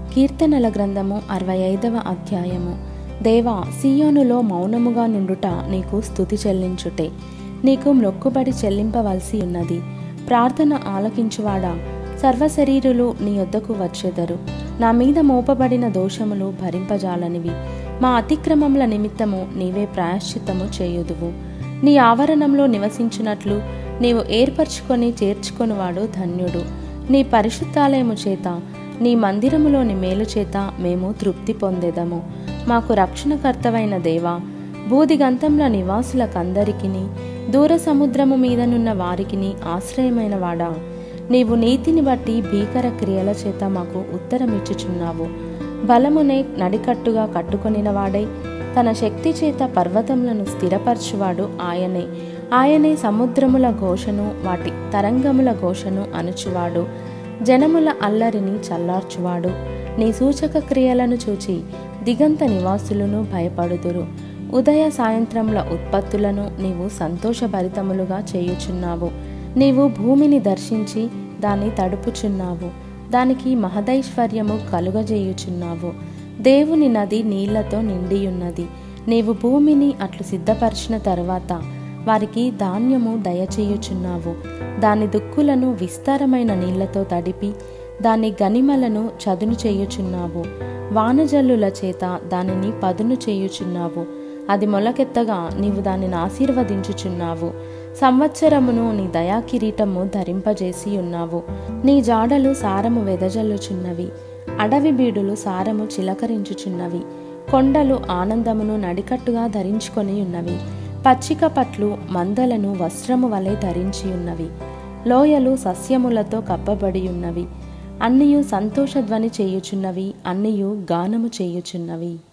కీర్తనల గ్రంథము అరవై ఐదవ అధ్యాయము దేవా సియోనులో మౌనముగా నుండుట నీకు స్తుతి చెల్లించుటే నీకు మొక్కుబడి చెల్లింపవలసి ఉన్నది ప్రార్థన ఆలకించువాడా సర్వశరీరులు నీ యొద్దకు వచ్చెదరు నా మీద మోపబడిన దోషములు భరింపజాలనివి మా అతిక్రమముల నిమిత్తము నీవే ప్రాయశ్చిత్తము చేయుదువు నీ ఆవరణంలో నివసించినట్లు నీవు ఏర్పరచుకొని చేర్చుకొనివాడు ధన్యుడు నీ పరిశుద్ధాలయము చేత నీ మందిరములోని మేలు చేత మేము తృప్తి పొందెదము మాకు రక్షణకర్తవైన దేవా బూదిగంతంల నివాసులకందరికిని దూర సముద్రము మీదనున్న వారికిని ఆశ్రయమైన వాడా నీవు నీతిని బట్టి భీకర క్రియల చేత మాకు ఉత్తరమిచ్చుచున్నావు బలమునే నడికట్టుగా కట్టుకొనిన వాడై తన శక్తి చేత పర్వతములను స్థిరపరచువాడు ఆయనే ఆయనే సముద్రముల ఘోషను వాటి తరంగముల ఘోషను అణుచువాడు జనముల అల్లరిని చల్లార్చువాడు నీ సూచక క్రియలను చూచి దిగంత నివాసులను భయపడుదురు ఉదయ సాయంత్రముల ఉత్పత్తులను నీవు సంతోషభరితములుగా చేయుచున్నావు నీవు భూమిని దర్శించి దాన్ని తడుపుచున్నావు దానికి మహదైశ్వర్యము కలుగజేయుచున్నావు దేవుని నది నీళ్లతో నిండియున్నది నీవు భూమిని అట్లు సిద్ధపరిచిన తరువాత వారికి ధాన్యము దయచేయుచున్నావు దాని దుక్కులను విస్తారమైన నీళ్లతో తడిపి దాని గనిమలను చదును చేయుచున్నావు వానజల్లుల చేత దానిని పదును చేయుచున్నావు అది మొలకెత్తగా నీవు దానిని ఆశీర్వదించుచున్నావు సంవత్సరమును నీ దయా కిరీటము ధరింపజేసి ఉన్నావు నీ జాడలు సారము వెదజల్లుచున్నవి అడవి బీడులు సారము చిలకరించుచున్నవి కొండలు ఆనందమును నడికట్టుగా ధరించుకొని ఉన్నవి పచ్చిక పట్లు మందలను వస్త్రము వలె ధరించి ఉన్నవి లోయలు సస్యములతో కప్పబడి ఉన్నవి అన్నియు సంతోషధ్వని చేయుచున్నవి అన్నియు గానము చేయుచున్నవి